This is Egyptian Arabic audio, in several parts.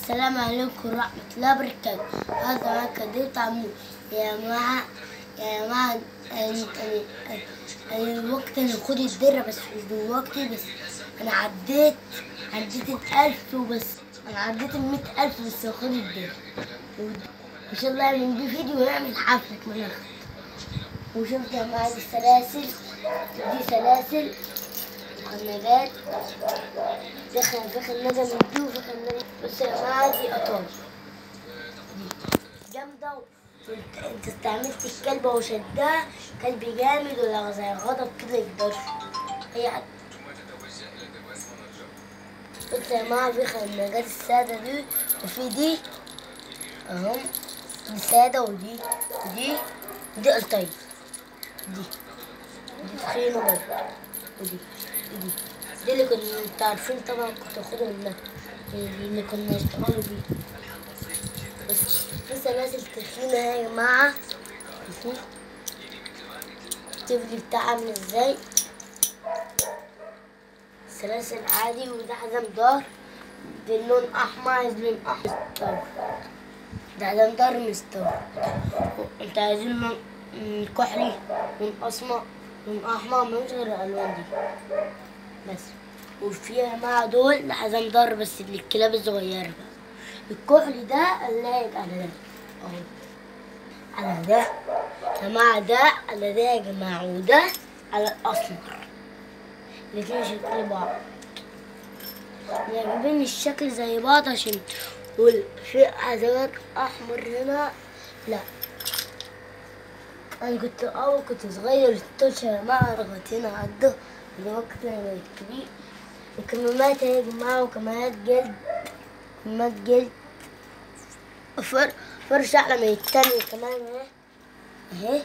السلام عليكم ورحمة الله وبركاته هذا ما كديت عمو يا جماعة يا جماعة أنا أنا أنا الوقت أنا خد الدرة بس مش دلوقتي بس أنا عديت عديت الألف وبس أنا عديت المية ألف بس خد الدرة إن شاء الله من دي فيديو ونعمل حفلة مناخ وشفت يا جماعة دي السلاسل دي سلاسل خناجات دخل دخل نزل من دي ودخل نزل بص يا جماعة دي قطار دي جامدة وانت- انت استعملت الكلبة وشدها كلب جامد ولا زي غضب كده يقدرش هي حد بص يا جماعة في خناجات السادة دي وفي دي اهم دي سادة ودي ودي ودي قلطية دي دي تخينة برضه ودي ودي دي اللي كنا انتوا عارفين طبعا كنت اخدها منها اللي كنا نشتغلوا بيه بس في سلاسل تخينة يا جماعة شوفوا التفل بتاعها عامل ازاي سلاسل عادي وده حزام ظهر باللون احمر لون احمر طيب ده حزام ظهر مستوى انت عايزين لون م- كحلي لون اسمر لون احمر مش غير الالوان دي بس وفيها مع دول حزام ظهر بس للكلاب الصغيرة بقى الكحلي ده لايق على ده اهو على ده يا جماعة ده على ده يا جماعة وده على الأسمر الاتنين شكل بعض جايبين الشكل زي بعض عشان وفي أزرق أحمر هنا لا أنا كنت أول كنت صغير التوش يا جماعة رغت هنا عده دلوقتي أنا بقيت كبير وكمامات يا جماعة وكمامات جلد كمامات جلد فر فرشة أعلى من التانية كمان اهي اهي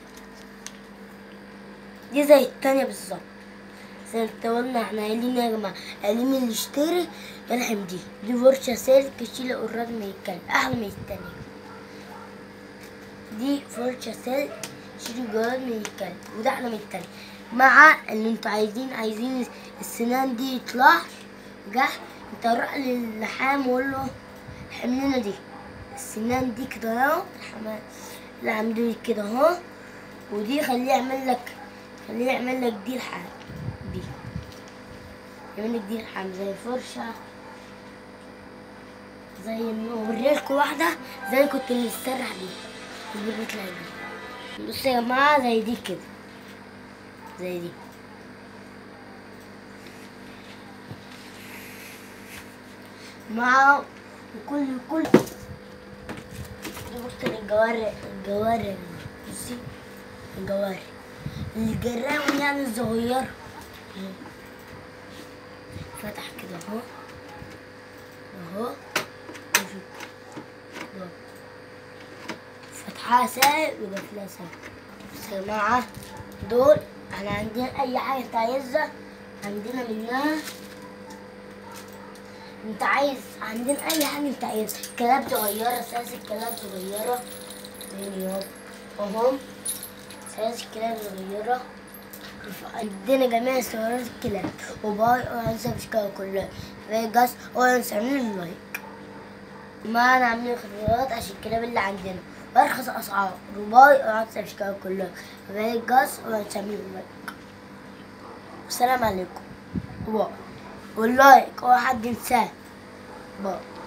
دي زي التانية بالظبط زي ما قلنا احنا قايلين يا جماعة قايلين اللي يشتري يلحم دي دي فرشة سلك تشيل القراد من الكلب أحلى من التانية دي فرشة سلك تشيل الجراد من الكلب وده أحلى من التانية مع اللي انتوا عايزين عايزين السنان دي يطلع جه انت روح للحام وقول له حملنا دي السنان دي كده اهو الحمام اللي عاملين كده اهو ودي خليه يعمل لك خليه يعمل لك دي الحام دي يعمل لك دي الحام زي فرشة زي انه اوريلكوا واحدة زي كنت مسترح بيها اللي بيطلع بيها بصوا يا جماعة زي دي كده زي دي مع وكل كل دي ممكن الجوارح الجوارح بصي الجوارح الجراوي يعني الصغيرة فتح كده اهو اهو وشوف. كده. فتحها ساق وقفلها ساق بس يا جماعة دول احنا عندنا اي حاجة انت عايزها عندنا منها انت عايز عندنا اي حاجة انت عايزها كلاب صغيرة سلاسل كلاب صغيرة فين يابا اهو سلاسل كلاب صغيرة عندنا جميع سيارات الكلاب وباي وانسى بشكاوى كلها فيجاس وانسى من اللايك معنا عاملين خيارات عشان الكلاب اللي عندنا وارخص اسعار رباي وانسى بشكاوى كلها فيجاس وانسى من اللايك السلام عليكم باي واللايك هو حد ينساه باي